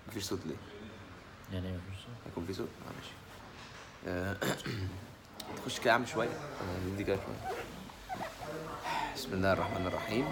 مفيش صوت ليه يعني إيه مفيش صوت؟ هيكون في صوت اه ماشي آه، تخش كده يا عم شويه آه، ندي كده شويه بسم الله الرحمن الرحيم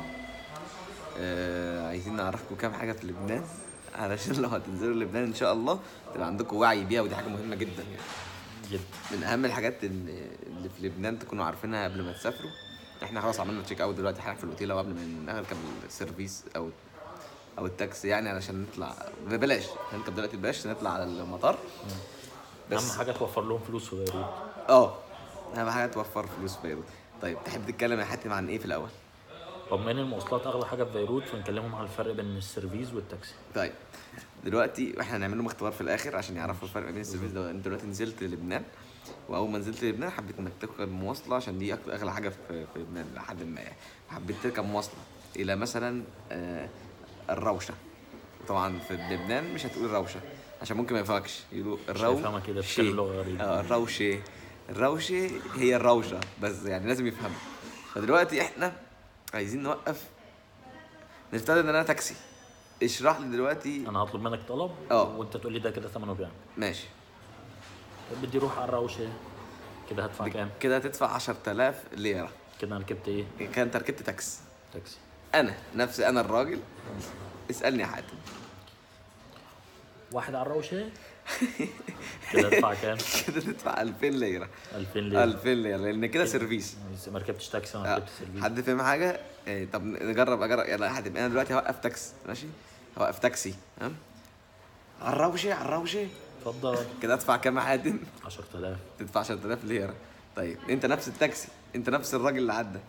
آه عايزين نعرفكم كام حاجه في لبنان علشان لو هتنزلوا لبنان ان شاء الله تبقى عندكم وعي بيها ودي حاجه مهمه جدا يعني جدا من اهم الحاجات اللي اللي في لبنان تكونوا عارفينها قبل ما تسافروا احنا خلاص عملنا تشيك اوت دلوقتي حالا في الاوتيل أهو قبل ما نركب السيرفيس او او التاكسي يعني علشان نطلع ببلاش نركب دلوقتي ببلاش نطلع على المطار اهم حاجه توفر لهم فلوس في بيروت اه اهم حاجه توفر فلوس في بيروت طيب تحب تتكلم يا حاتم عن ايه في الاول طب من المواصلات اغلى حاجه في بيروت فنكلمهم على الفرق بين السيرفيز والتاكسي طيب دلوقتي احنا هنعمل لهم اختبار في الاخر عشان يعرفوا الفرق بين السيرفيس ده انت دلوقتي نزلت لبنان واول ما نزلت لبنان حبيت انك تركب مواصله عشان دي أك- اغلى حاجه في في لبنان لحد ما يعني حبيت تركب مواصله الى مثلا آه، الروشه طبعا في لبنان مش هتقول روشه عشان ممكن ما يفهمكش يقولوا الرو هيفهمك كده، بتتكلم لغة غريبة. اه الروشه الروشه هي الروشه بس يعني لازم يفهموا فدلوقتي احنا عايزين نوقف نفترض ان انا تاكسي اشرح لي دلوقتي انا هطلب منك طلب اه. وانت تقول لي ده كده ثمنه كام ماشي بدي اروح على الروشه كده هدفع كام كده هتدفع 10000 ليره كده انا ركبت ايه كده انت ركبت تاكسي تاكسي انا نفسي انا الراجل اسالني يا حاتم واحد على الروشه كده ادفع كام كده تدفع 2000 ليره 2000 ليره 2000 ليره لان كده سيرفيس ما ركبتش تاكسي انا آه، ركبت سيرفيس حد فاهم حاجه إيه طب نجرب اجرب يلا يا حاتم انا دلوقتي هوقف تاكسي ماشي هوقف تاكسي تمام على الروشه على الروشه اتفضل كده ادفع كام يا حاتم 10000 تدفع 10000 ليره طيب انت نفس التاكسي انت نفس الراجل اللي عدى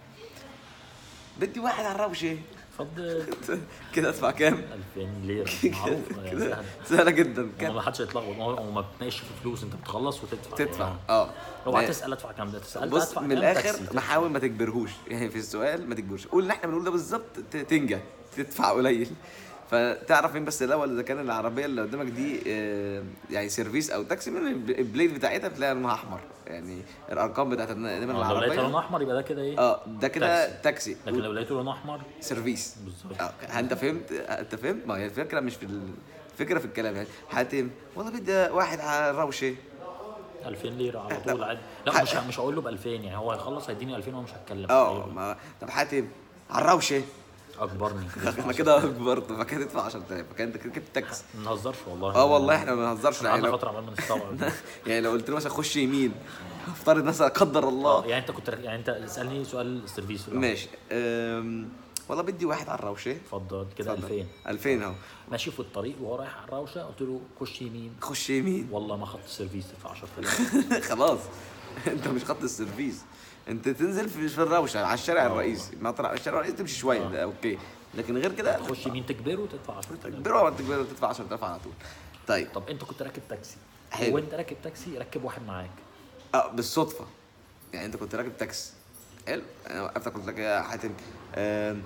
بدي واحد على الروشه اتفضل كده ادفع كام 2000 ليره معروف يعني كده سهل سهله جدا ما كام ما حدش يتلخبط ما هو ما بتناقش في فلوس انت بتخلص وتدفع تدفع يعني. اه اوعى ما- تسال ادفع كام ده تسال بص ادفع من كام الاخر تاكسي، تدفع. نحاول ما تجبرهوش يعني في السؤال ما تجبرش قول اللي احنا بنقول ده بالظبط ت- تنجح تدفع قليل فتعرف مين بس الاول اذا كان العربيه اللي قدامك دي آه، يعني سيرفيس او تاكسي من الب- البليد بتاعتها بتلاقي لونها احمر يعني الارقام بتاعت دايما آه، لو لقيت لون العربيه احمر يبقى ده كده ايه اه ده كده تاكسي. تاكسي لكن لو لقيته لون احمر سيرفيس بالظبط. اه انت فهمت انت فهمت ما هي الفكره مش في ال- الفكره في الكلام يعني حاتم والله بدي واحد على الروشه 2000 ليره على لا. طول عادي لا مش مش هقول له ب 2000 يعني هو هيخلص هيديني 2000 وانا مش هتكلم اه أيوة. ما طب حاتم على الروشه اكبرني احنا كده برضه فكان تدفع 10000 فكان انت كده كنت تاكس ما نهزرش والله اه والله احنا ما بنهزرش يعني قعدنا لو فتره عمال ما نستوعب يعني لو قلت له مثلا خش يمين افترض مثلا قدر اه الله يعني انت كنت يعني انت اسالني سؤال السيرفيس الأول. ماشي أم... والله بدي واحد على الروشه اتفضل كده اتفضل. 2000 2000 اهو ماشي في الطريق وهو رايح على الروشه قلت له خش يمين خش يمين والله ما خدت السيرفيس تدفع 10000 خلاص انت مش خط السيرفيس انت تنزل في في الروشه على الشارع اه. الرئيسي ما طلع الشارع الرئيسي تمشي شويه اه. ده اوكي لكن غير كده تخش يمين تكبره وتدفع 10000 تكبره ولا تكبره تدفع 10000 على طول طيب طب انت كنت راكب تاكسي حلو. وانت راكب تاكسي ركب واحد معاك اه بالصدفه يعني انت كنت راكب تاكسي حلو انا وقفتك قلت لك يا حاتم آم،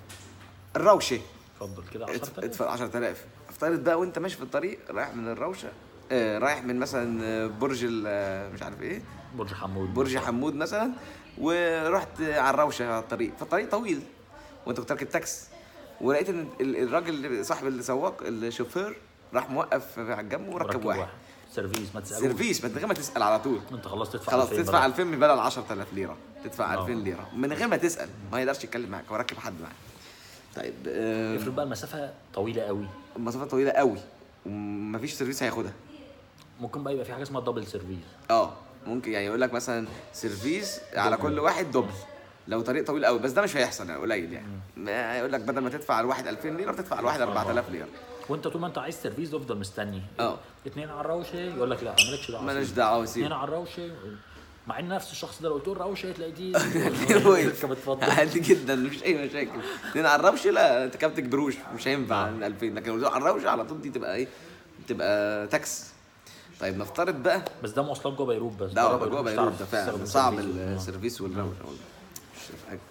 الروشه اتفضل كده ادف- 10000 ادفع 10000 افترض بقى وانت ماشي في الطريق رايح من الروشه آه، رايح من مثلا آه، برج ال- آه، مش عارف ايه برج حمود برج حمود مثلا ورحت على الروشه على الطريق فالطريق طويل وانت كنت راكب تاكسي ولقيت ان ال- الراجل اللي- صاحب السواق الشوفير راح موقف على الجنب وركب واحد سيرفيس ما تسالوش سيرفيس ما انت غير ما تسال على طول انت خلاص تدفع خلاص 2000 تدفع بقى. 2000 بدل 10000 ليره تدفع اه. 2000 ليره من غير ما تسال ما يقدرش يتكلم معاك هو راكب حد معاك طيب آه، افرض بقى المسافه طويله قوي المسافه طويله قوي ومفيش سيرفيس هياخدها ممكن بقى يبقى في حاجه اسمها دبل سيرفيس اه ممكن يعني يقول لك مثلا سيرفيس على كل واحد دبل لو طريق طويل قوي بس ده مش هيحصل يعني قليل يعني ما يقول لك بدل ما تدفع على الواحد 2000 ليره بتدفع على الواحد 4000 ليره وانت طول ما انت عايز سيرفيس تفضل مستني اه. اتنين على الروشه يقول لك لا مالكش دعوه مالناش دعوه سيب اتنين على الروشه مع ان نفس الشخص ده لو قلت له الروشه تلاقي دي وقف. اتفضل عادي جدا مفيش اي مشاكل اتنين على الروشه لا انت كده بتجبروش مش هينفع 2000 لكن لو على الروشه على طول دي تبقى ايه تبقى تاكس طيب نفترض بقى بس ده مواصلات جوه بيروت بس ده بره جوه مش بيروت هتعرف ده فعلا تستخدم صعب سيرفيس. اه. السيرفيس والروشه مش شايف حاجه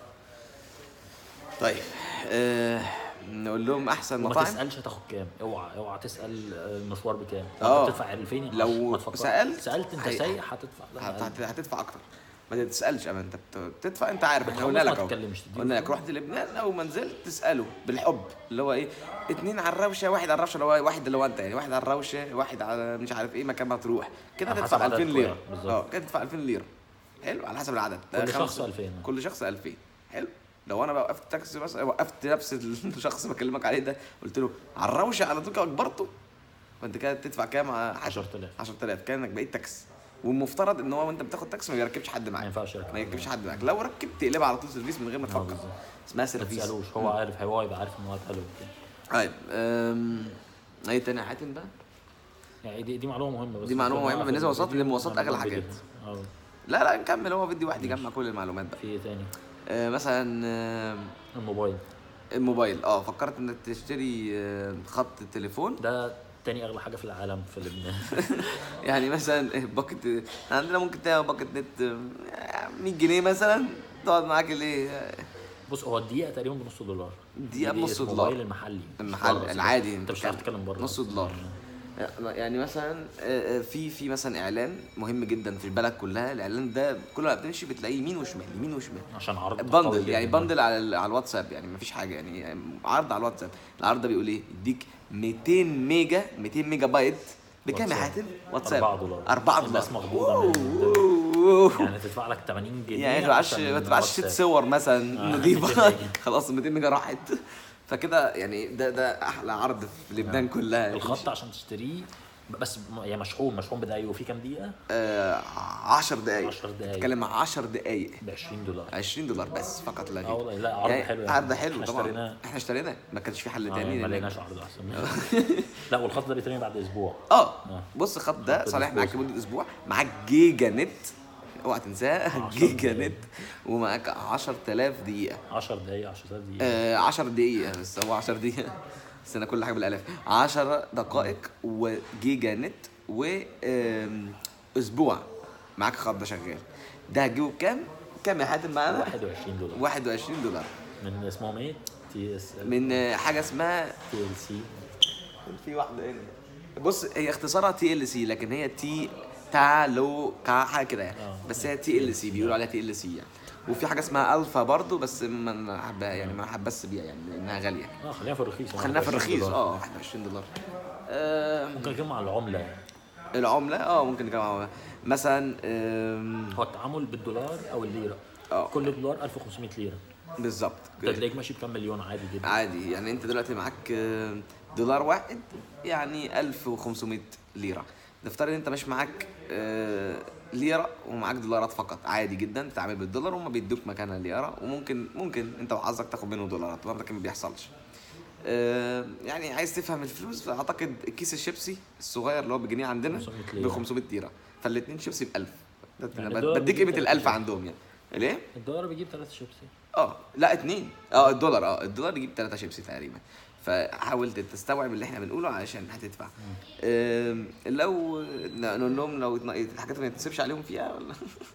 طيب آه نقول لهم احسن وما مطاعم تسالش هتاخد كام اوعى اوعى تسال المشوار بكام اه. انت بتدفع 2000 لو ما تفكرش. سألت سالت انت هي- سايح هتدفع لا، هت- هت- هتدفع اكتر ما تسالش اما انت بت- بتدفع انت عارف احنا بتخلص قلنا ما لك اهو تتكلمش، تديله قلنا لك فلوس. رحت لبنان او ما نزلت تساله بالحب اللي هو ايه اتنين على الروشه واحد على الروشه اللي هو واحد اللي هو انت يعني واحد على الروشه واحد على مش عارف ايه مكان ما تروح كده على تدفع حسب 2000 عددكم ليره يعني، بالظبط. اه كده تدفع 2000 ليره حلو على حسب العدد ده كل خمسة- شخص 2000. كل شخص 2000 حلو لو انا بقى وقفت تاكسي مثلا وقفت نفس الشخص اللي بكلمك عليه ده قلت له على الروشه على طول كده اجبرته فانت كده تدفع كام 10000 10000 كانك بقيت تاكسي والمفترض ان هو وانت بتاخد تاكسي ما بيركبش حد ما معاك ينفعش يركب. ما يركبش حد معاك لو ركبت تقلبها على طول سيرفيس من غير ما آه، تفكر بالظبط. اسمها ما سيرفيس تسالوش هو عارف هو يبقى عارف ان هو اتقلب وبتاع. طيب أم... ايه تاني يا حاتم بقى يعني دي, دي معلومه مهمه بس دي معلومة المفروض مهمة نعرف بالنسبة الفيديو للمواصلات، لأن المواصلات أنا أغلى بحب حاجات. جدا. اه لا لا نكمل هو فيديو واحد يجمع كل المعلومات بقى في ايه تاني أه مثلا أه الموبايل الموبايل اه فكرت انك تشتري آه، خط تليفون ده تاني اغلى حاجه في العالم في لبنان يعني مثلا باكت عندنا ممكن تلاقي باكت نت آه، 100 جنيه مثلا تقعد معاك الايه بص هو الدقيقه تقريبا بنص دولار دقيقة دي بنص الموبايل دولار. المحلي المحل بره. العادي انت مش هتعرف تتكلم بره نص دولار يعني مثلا آه، آه، في في مثلا اعلان مهم جدا في البلد كلها الاعلان ده كل ما بتمشي بتلاقيه يمين وشمال يمين وشمال عشان عرض قوي بندل جداً. يعني بندل على ال- على الواتساب يعني مفيش حاجه يعني عرض على الواتساب العرض ده بيقول ايه يديك 200 ميجا 200 ميجا بايت بكام يا واتساب. حاتم واتساب 4 دولار 4 دولار الناس مخضوضه من أوه. يعني تدفع لك 80 جنيه يعني ما تبعتش عشان ما تبعتش ست واتساب. صور مثلا آه، نظيفه 200 ميجا. خلاص 200 ميجا راحت فكده يعني ده ده احلى عرض في لبنان كلها الخط عشان تشتريه بس م- يعني مشحون مشحون بدقايق وفي كام دقيقه آه 10 دقايق 10 دقايق. بتتكلم عن 10 دقايق ب 20 دولار 20 دولار بس فقط لا اه غير والله لا عرض حلو يعني. عرض حلو احنا طبعا اشتريناه. احنا اشتريناه ما كانش في حل آه، تاني ما لأن- لقيناش عرض احسن لا والخط ده بيترمي بعد اسبوع اه آه. بص الخط ده خط صالح معاك الأسبوع. لمده اسبوع معاك جيجا نت اوعى تنساه 10 جيجا دقايق. نت ومعاك 10000 دقيقه 10 دقايق 10 دقيقه آه 10 دقيقة بس هو 10 دقيقة بس انا كل حاجة بالالاف 10 دقائق وجيجا نت و آم، اسبوع معاك خط ده شغال ده هتجيبه بكام؟ كام يا حاتم معانا؟ 21 دولار 21 دولار من اسمهم ايه؟ تي اس من آه، حاجة اسمها تي ال سي في واحدة هنا بص هي اختصارها تي ال سي لكن هي تي تا لو كا حاجة كده يعني آه. بس هي تي ال سي بيقولوا عليها تي ال سي يعني وفي حاجة اسمها الفا برضو بس ما حبها يعني ما حبس بيها يعني لانها غالية اه خلينا في الرخيص خلينا في 21 الرخيص دولار. اه 21 دولار آه ممكن نتكلم عن العمله يعني. العملة اه ممكن نتكلم عن العملة. مثلا آم، هو التعامل بالدولار او الليره اه. كل دولار 1500 ليره بالظبط انت تلاقيك ماشي بكام مليون عادي جدا عادي يعني انت دلوقتي معاك آه، دولار واحد يعني 1500 ليرة نفترض ان انت مش معاك آه، ليرة ومعاك دولارات فقط عادي جدا تتعامل بالدولار وهم بيدوك مكانها ليرة وممكن ممكن انت وحظك تاخد منه دولارات طبعا لكن ما بيحصلش آه، يعني عايز تفهم الفلوس فاعتقد كيس الشيبسي الصغير اللي هو بجنيه عندنا 500 ليرة. ب 500 ليرة فالاثنين شيبسي ب 1000 يعني الدولار بديك بيجيب قيمة تلات الألف شيبسي. عندهم يعني ليه؟ الدولار بيجيب 3 شيبسي اه لا اتنين اه الدولار اه الدولار يجيب 3 شيبسي تقريبا فحاول تستوعب اللي احنا بنقوله علشان هتدفع آم، لو ن- نقول لهم لو اتن- الحاجات ما يتنسبش عليهم فيها ولا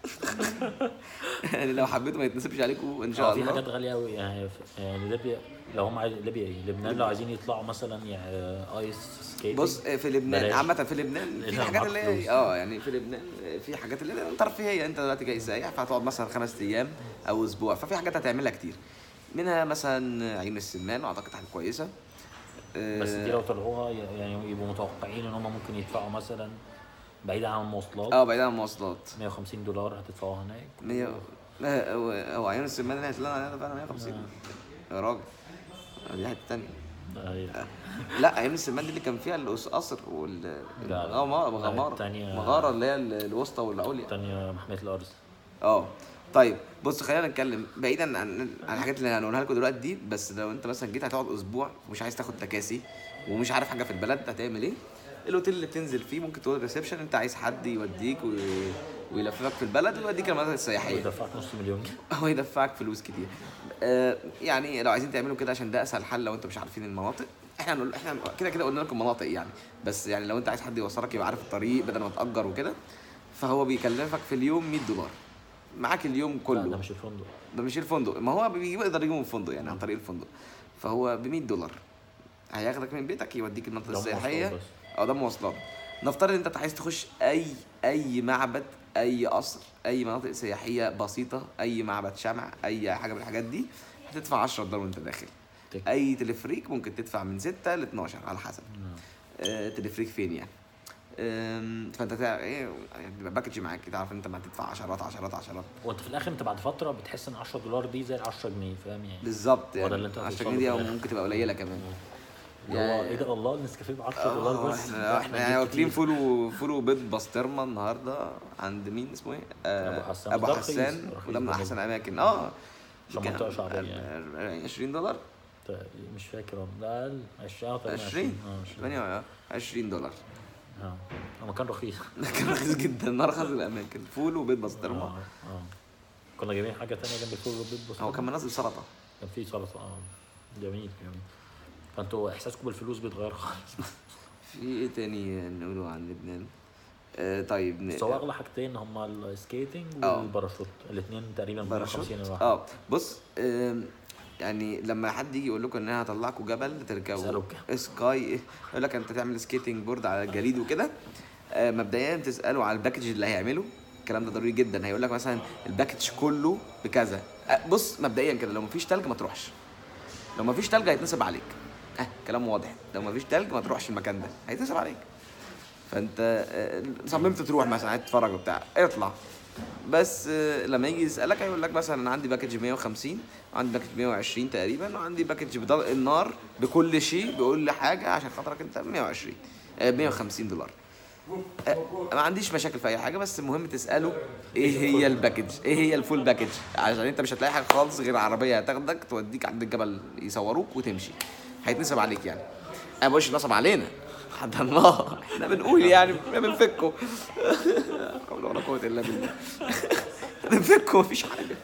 يعني لو حبيتوا ما يتنسبش عليكم ان شاء اه في الله حاجات غاليه قوي يعني ف- يعني ليبيا لو هم عايز ليبيا ايه لبنان لو عايزين يطلعوا مثلا يعني ايس سكيتنج بص آه، في لبنان بلاش. عامة في لبنان في لأن حاجات معاك اللي فلوس. هي اه يعني في لبنان آه، في حاجات اللي هي ترفيهية انت دلوقتي جاي سايح فهتقعد مثلا خمس ايام او اسبوع ففي حاجات هتعملها كتير منها مثلا عين السمان واعتقد حاجة كويسة آه، بس دي لو طلعوها ي- يعني يبقوا متوقعين ان هم ممكن يدفعوا مثلا بعيدا عن المواصلات اه بعيد عن المواصلات 150 دولار هتدفعوها هناك 100 آه، هو هو عيون السمان اللي هتلاقي عليها فعلا 150 يا راجل آه، دي حته تانية آه، لا عيون السمان دي اللي كان فيها القصر لا. والغمارة لا، مغامرة التانية- مغارة اللي هي ال- الوسطى والعليا الثانيه محميه الارز اه طيب بص خلينا نتكلم بعيدا عن عن الحاجات اللي هنقولها لكم دلوقتي دي بس لو انت مثلا جيت هتقعد اسبوع ومش عايز تاخد تكاسي ومش عارف حاجه في البلد هتعمل ايه الاوتيل اللي بتنزل فيه ممكن تقول ريسبشن انت عايز حد يوديك وي... ويلففك في البلد ويوديك المناطق السياحيه دفعت نص مليون جنيه هو يدفعك فلوس كتير آه يعني لو عايزين تعملوا كده عشان ده اسهل حل لو انتوا مش عارفين المناطق احنا هنقول احنا كده كده قلنا لكم مناطق يعني بس يعني لو انت عايز حد يوصلك يبقى عارف الطريق بدل ما تأجر وكده فهو بيكلفك في اليوم 100 دولار معاك اليوم لا كله ده مش الفندق ده مش الفندق ما هو بيجيب يقدر يجيبه من الفندق يعني عن طريق الفندق فهو ب 100 دولار هياخدك من بيتك يوديك المنطقه ده السياحيه مواصلات بس. اه ده مواصلات نفترض انت عايز تخش اي اي معبد اي قصر اي مناطق سياحيه بسيطه اي معبد شمع اي حاجه من الحاجات دي هتدفع 10 دولار وانت داخل تك- اي تلفريك ممكن تدفع من 6 ل 12 على حسب آه، تلفريك فين يعني آم، فانت تع... ايه يعني تبقى باكج معاك تعرف انت ما تدفع عشرات عشرات عشرات وانت في الاخر انت بعد فتره بتحس ان 10 دولار دي زي ال 10 جنيه فاهم يعني بالظبط هو ده اللي يعني انت 10 هتوصله جنيه دي في او الآخر. ممكن تبقى قليله كمان اللي هو يعني- ايه ده الله النسكافيه ب 10 اه دولار بس احنا لا، احنا نجيب يعني واكلين كتير. فول و- فول وبيض بسطرمه النهارده عند مين اسمه ايه؟ آه، أبو حسان. ابو ده رخيص، حسان رخيص وده من بالنسبة. احسن الاماكن اه عشان كان منطقة شعبية يعني. آه، 20 دولار تقريبا مش فاكر والله. ده اقل 20 تقريبا 20 اه 20 8 20 دولار اه هو كان رخيص ده كان رخيص جدا من ارخص الاماكن فول وبيض اه بسطرمه اه كنا جايبين حاجه تانية جنب الفول والبيض بس هو كان منزل سلطه كان في سلطه اه جميل جميل فانتوا احساسكم بالفلوس بيتغير خالص في ايه تاني نقوله عن لبنان؟ آه طيب ن- بس هو اغلى حاجتين هما السكيتنج اه. والباراشوت الاثنين تقريبا ب باراشوت 150 الواحد اه بص آم، يعني لما حد يجي يقول لكم ان انا هطلعكم جبل اسأله تركبوا بكام؟ سكاي إيه؟ يقول لك انت تعمل سكيتنج بورد على الجليد وكده آه، مبدئيا تساله على الباكج اللي هيعمله الكلام ده ضروري جدا هيقول لك مثلا الباكج كله بكذا آه، بص مبدئيا كده لو مفيش تلج ما تروحش لو مفيش تلج هيتنصب عليك اه كلام واضح لو مفيش تلج ما تروحش المكان ده هيتنصب عليك فانت آه، صممت تروح مثلا عايز تتفرج وبتاع اطلع بس آه، لما يجي يسالك هيقول لك مثلا انا عندي باكج 150 وعندي باكج 120 تقريبا وعندي باكج بضل النار بكل شيء بكل حاجه عشان خاطرك انت 120 آه، 150 دولار آه، ما عنديش مشاكل في اي حاجه بس المهم تساله ايه هي الباكج ايه هي الفول باكج عشان انت مش هتلاقي حاجه خالص غير عربيه هتاخدك توديك عند الجبل يصوروك وتمشي هيتنصب عليك يعني انا بقولش نصب علينا حد الله احنا بنقول يعني بنفكه لا حول ولا قوه الا بالله بنفكه مفيش حاجه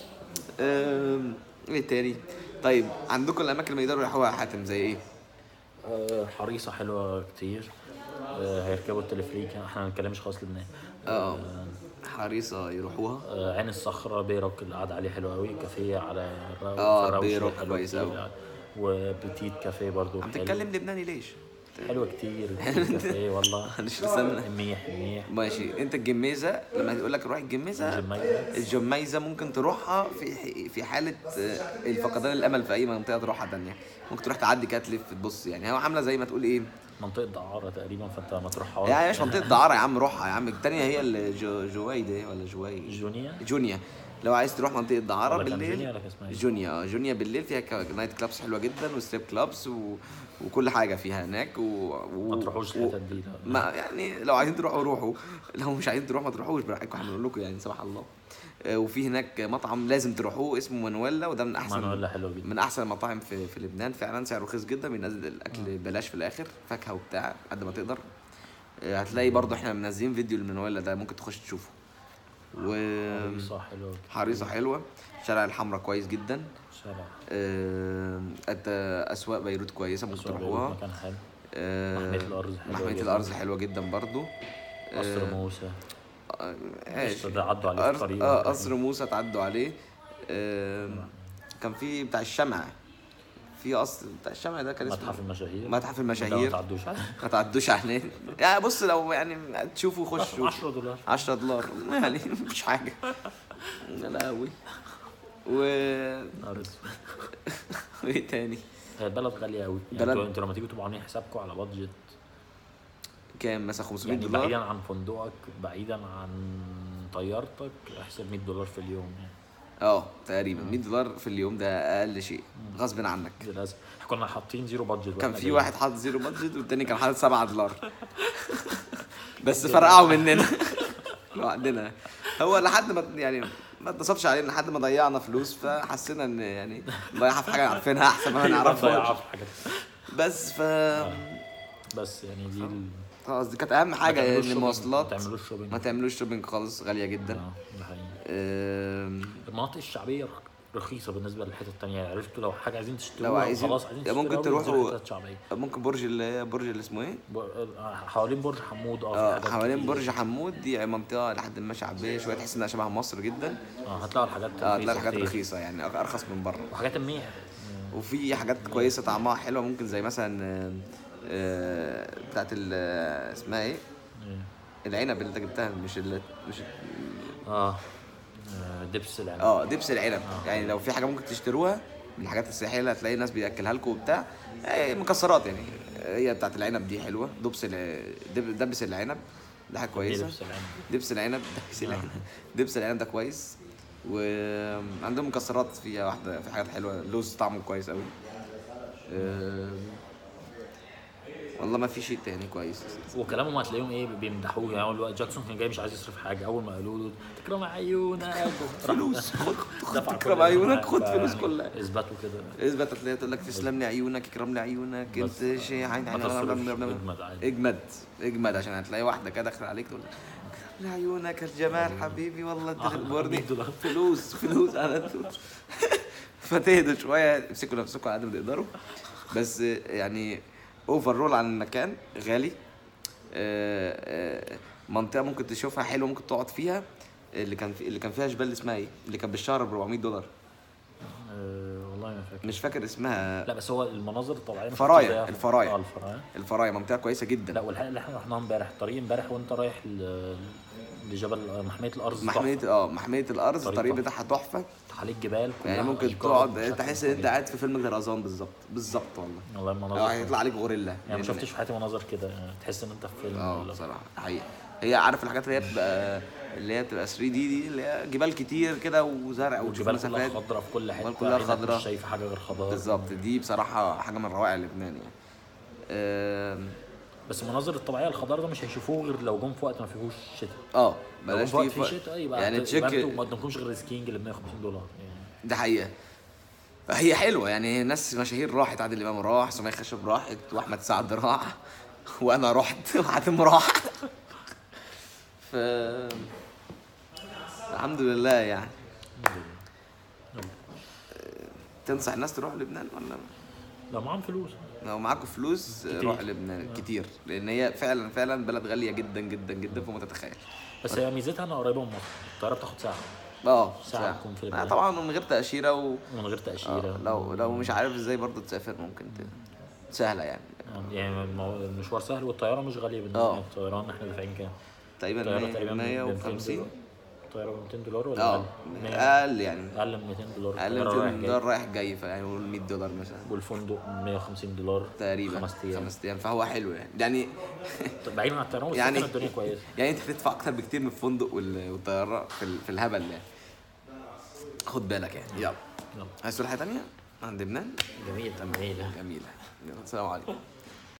أم، ايه تاني طيب عندكم الاماكن اللي يقدروا يروحوها يا حاتم زي ايه آه، حريصه حلوه كتير آه، هيركبوا التلفريك احنا ما بنتكلمش خالص لبنان اه حريصه يروحوها آه، عين الصخرة بيروك اللي قاعد عليه حلو قوي كافيه على الرو- آه، في الروش بيروك حلو كويس كتير. أوي. وبتيت كافيه برضو عم حلو. تتكلم لبناني ليش؟ حلوة كتير بتيت كافيه والله معلش لسان منيح منيح ماشي انت الجميزه لما يقول لك روح الجميزه الجميزة. الجميزه ممكن تروحها في في حاله آه، الفقدان الامل في اي منطقه تروحها تانية ممكن تروح تعدي كده تلف تبص يعني هو عامله زي ما تقول ايه منطقة دعارة تقريبا فانت ما تروحهاش يعني مش منطقه دعاره يا عم روحها يا عم التانية هي اللي جو جويده ولا جوي جونيا جونيا لو عايز تروح منطقه دعاره ولا كان بالليل جونيا ولا كان اسمها ايه؟ جونيا اه جونيا بالليل فيها ك- نايت كلابس حلوه جدا وستريب كلابس و... وكل حاجه فيها هناك و... و... ما تروحوش و... الحتت دي لا. ما يعني لو عايزين تروحوا روحوا لو مش عايزين تروحوا ما تروحوش براحتكم احنا بنقول لكم يعني سبحان الله آه، وفي هناك مطعم لازم تروحوه اسمه مانويلا وده من احسن مانويلا حلو جدا من احسن المطاعم في في لبنان فعلا سعره رخيص جدا بينزل الاكل ببلاش في الاخر فاكهه وبتاع قد ما تقدر آه، هتلاقي برضو احنا منزلين فيديو للمانويلا ده ممكن تخش تشوفه و حريصة حلوة حريصه حلوه شارع الحمراء كويس جدا شارع آه، أت- اسواق بيروت كويسه ممكن أسواق تروحوها بيروت مكان حلو آه، محمية الأرز حلوة محمية جدا. الأرز حلوة جدا برضو قصر آه، موسى آه، قشطة ماشي ده عدوا عليه في قصر- الطريق اه قصر موسى تعدوا عليه آم، كان في بتاع الشمع في قصر بتاع الشمع ده كان متحف اسمه المشاهير متحف ده ما المشاهير تعدوش عليه ما تعدوش عليه يعني بص لو يعني تشوفوا خشوا 10 دولار 10 دولار يعني مفيش حاجة يا لهوي و نهار اسود وايه تاني هي البلد غالية قوي يعني بلد- انتوا انتوا لما تيجوا تبقوا عاملين حسابكم على بادجت كام مثلا 500 يعني دولار بعيدا عن فندقك بعيدا عن طيارتك احسب 100 دولار في اليوم يعني اه تقريبا 100 دولار في اليوم ده اقل شيء غصب عنك للاسف احنا كنا حاطين زيرو بادجت كان واحنا في جايين. واحد حاطط زيرو بادجت والتاني كان حاطط 7 دولار بس فرقعوا مننا لوحدنا هو لحد ما يعني ما اتصبش علينا لحد ما ضيعنا فلوس فحسينا ان يعني نضيعها في حاجه عارفينها احسن ما ضيعها نعرفها في حاجات بس ف بس يعني دي ال... خلاص دي كانت اهم حاجه ما يعني تعملوش المواصلات shopping، ما تعملوش شوبينج ما تعملوش شوبينج خالص غاليه جدا اه ده حقيقي أم، المناطق الشعبيه رخ- رخيصه بالنسبه للحتت التانية عرفتوا لو حاجه عايزين تشتروها لو عايزين- خلاص عايزين ممكن تشتروها تروحوا- وتنزلوا حتت شعبيه ممكن برج اللي هي برج اللي اسمه ايه؟ ب- آه، حوالين برج حمود اه في اه حاجات حوالين كتير. برج حمود دي منطقه لحد ما شعبيه شويه تحس انها شبه مصر جدا اه هتلاقوا الحاجات اه تلاقي رخيصة حاجات كتير. رخيصه يعني ارخص من بره وحاجات منيح وفي حاجات كويسه طعمها حلوه ممكن زي مثلا آه، آه، بتاعت ال آه، اسمها ايه؟ إيه. العنب اللي انت جبتها مش اللي مش اه آه، دبس العنب اه دبس العنب يعني لو في حاجه ممكن تشتروها من الحاجات السياحيه اللي هتلاقي الناس بياكلها لكم وبتاع آه، مكسرات يعني هي بتاعت العنب دي حلوه دبس ال- دب- دبس العنب ده حاجه دي كويسه دبس العنب دبس العنب دبس العنب دبس العنب ده كويس وعندهم مكسرات فيها واحده في حاجات حلوه اللوز طعمه كويس قوي آم، والله ما في شيء تاني كويس وكلامهم هتلاقيهم ايه بيمدحوه يعني هو الوقت جاكسون كان جاي مش عايز يصرف حاجه اول ما قالوا له تكرم عيونك فلوس خد دفع خد كل تكرم اللي عيونك معاه. خد فلوس فيعني كلها اثبتوا كده اثبت هتلاقي تقول لك تسلم لي عيونك يكرم لي عيونك بس انت شيء عين ما عين تصرفش، اجمد عادي. اجمد اجمد عشان هتلاقي واحده كده داخله عليك تقول لك كرم لي عيونك الجمال حبيبي والله انت آه، تخبرني 100 دولار. فلوس فلوس على طول فتهدوا شويه امسكوا نفسكم على قد ما تقدروا بس يعني اوفر رول عن المكان غالي آه، آه، منطقه ممكن تشوفها حلوه ممكن تقعد فيها اللي كان في اللي كان فيها جبال اسمها ايه اللي كان بالشهر ب 400 دولار آه، والله ما فاكر مش فاكر اسمها لا بس هو المناظر الطبيعيه ما فرايا، شفتش زيها. الفرايا. اه الفرايا الفرايا منطقه كويسه جدا لا والحقيقه اللي احنا رحناها امبارح طريق امبارح وانت رايح ل- لجبل محميه الارز محميه تحفة. اه محميه الارض طريق الطريق تحفة. بتاعها تحفه عليك جبال كلها يعني ممكن أشجار تقعد بشكل تحس ان انت طبيعي. قاعد في فيلم طرزان بالظبط بالظبط والله والله أو المناظر هيطلع عليك غوريلا يعني ما لأن- شفتش في حياتي مناظر كده يعني تحس ان انت في فيلم اه ولا- بصراحه حقيقه هي عارف الحاجات اللي هي بتبقى اللي هي بتبقى 3 دي دي اللي هي جبال كتير كده وزرع وتشوف والجبال كلها مسافات خضراء في كل حته الجبال كلها عينك خضراء. مش شايف حاجه غير خضار بالظبط دي بصراحه حاجه من روائع لبنان يعني آم، بس المناظر الطبيعيه الخضار ده مش هيشوفوه غير لو جم في وقت ما فيهوش شتاء اه لو جم بلاش في وقت تيجي فيه في شتاء يبقى يعني يعني تشيك انتوا ما قدمكمش غير السكينج اللي ب 150 دولار يعني ده حقيقة هي حلوة يعني ناس مشاهير راحت عادل إمام راح سمية خشب راحت وأحمد سعد راح وأنا رحت وحاتم راح ف الحمد لله يعني تنصح الناس تروح لبنان ولا لو معاهم فلوس لو معاكم فلوس كتير. روح لبنان كتير لأن هي فعلا فعلا بلد غالية جدا جدا جدا فوق ما تتخيل بس هي ميزتها انها قريبه من مصر الطياره بتاخد ساعه اه ساعة تكون في آه، لبنان. طبعا من غير تأشيرة و... من غير آه، تاشيره لو لو مش عارف ازاي برضه تسافر ممكن ت... سهلة يعني يعني المو- المشوار سهل والطياره مش غاليه بالنسبه اه. لنا الطيران احنا دافعين كام؟ تقريبا الطياره 100 تقريبا ب 200 150 دولار الطياره ب 200 دولار ولا اه أقل؟ 100 اقل يعني اقل من 200 دولار اقل الطيارة رايح من جاي. دولار رايح جاي فيعني نقول 100 دولار مثلا والفندق 150 دولار تقريبا خمس ايام خمس ايام فهو حلو يعني يعني طب بعيدا عن الطيران يعني- يعني الدنيا كويسه يعني انت تدفع اكتر بكتير من الفندق وال- والطياره في, ال- في الهبل يعني خد بالك يعني يلا يلا. عايز تقول حاجه تانية عند لبنان جميل جميل جميله يلا السلام عليكم